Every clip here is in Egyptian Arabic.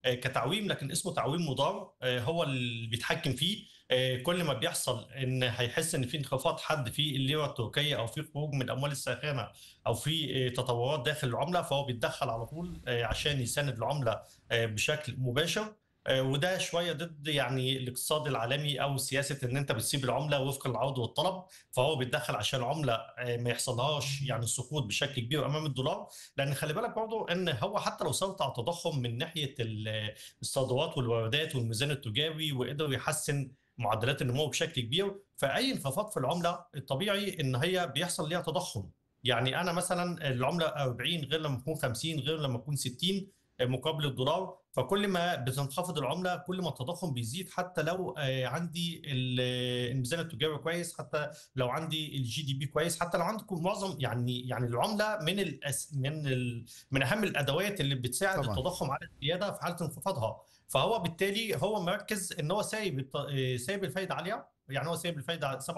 كتعويم لكن اسمه تعويم مضار هو اللي بيتحكم فيه كل ما بيحصل ان هيحس ان في انخفاض حد في الليره التركيه او في خروج من الاموال الساخنه او في تطورات داخل العمله فهو بيتدخل على طول عشان يساند العمله بشكل مباشر وده شويه ضد يعني الاقتصاد العالمي او سياسه ان انت بتسيب العمله وفق العرض والطلب فهو بيتدخل عشان العمله ما يحصلهاش يعني سقوط بشكل كبير امام الدولار لان خلي بالك برضه ان هو حتى لو سيطر على التضخم من ناحيه الصادرات والواردات والميزان التجاري وقدر يحسن معدلات النمو بشكل كبير فاي انخفاض في العمله الطبيعي ان هي بيحصل ليها تضخم يعني انا مثلا العمله 40 غير لما تكون 50 غير لما تكون 60 مقابل الدولار فكل ما بتنخفض العمله كل ما التضخم بيزيد حتى لو عندي الميزان التجاري كويس حتى لو عندي الجي دي بي كويس حتى لو عندكم معظم يعني يعني العمله من الأس من ال من اهم الادوات اللي بتساعد طبعا. التضخم على الزياده في حاله انخفاضها فهو بالتالي هو مركز ان هو سايب سايب الفايده عاليه يعني هو سايب الفايده 37%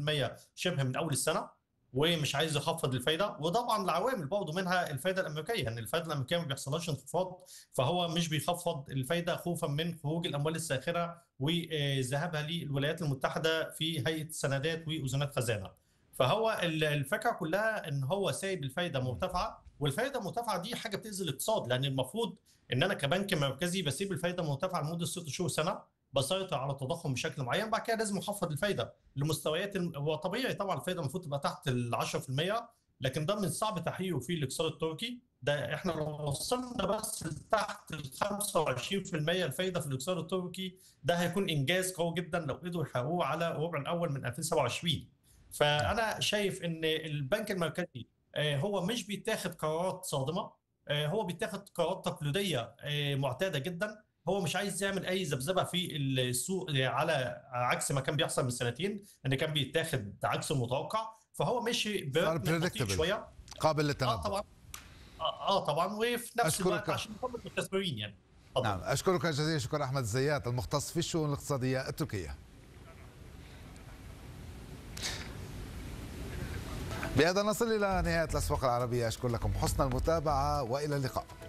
شبه من اول السنه ومش عايز يخفض الفايده وطبعا العوامل برضه منها الفايده الامريكيه ان الفايده الامريكيه ما بيحصلهاش انخفاض فهو مش بيخفض الفايده خوفا من خروج الاموال الساخره وذهابها للولايات المتحده في هيئه سندات واذونات خزانه فهو الفكره كلها ان هو سايب الفايده مرتفعه والفايده المرتفعه دي حاجه بتاذي الاقتصاد لان المفروض ان انا كبنك مركزي بسيب الفايده مرتفعه لمده ست شهور سنه بسيطر على التضخم بشكل معين بعد كده لازم اخفض الفايده لمستويات هو طبيعي طبعا الفايده المفروض تبقى تحت ال 10% لكن ده من صعب تحقيقه في الاقتصاد التركي ده احنا لو وصلنا بس تحت ال 25% الفايده في الاقتصاد التركي ده هيكون انجاز قوي جدا لو قدروا يحققوه على الربع الاول من 2027 فانا شايف ان البنك المركزي هو مش بيتاخد قرارات صادمه هو بيتاخد قرارات تقليديه معتاده جدا هو مش عايز يعمل اي ذبذبه في السوق على عكس ما كان بيحصل من سنتين ان كان بيتاخد عكس المتوقع فهو ماشي شويه قابل للتنبؤ اه طبعا اه, آه طبعا وفي نفس الوقت عشان نطمن المستثمرين يعني طبعا. نعم اشكرك جزيلا شكرا احمد الزيات المختص في الشؤون الاقتصاديه التركيه بهذا نصل الى نهايه الاسواق العربيه اشكر لكم حسن المتابعه والى اللقاء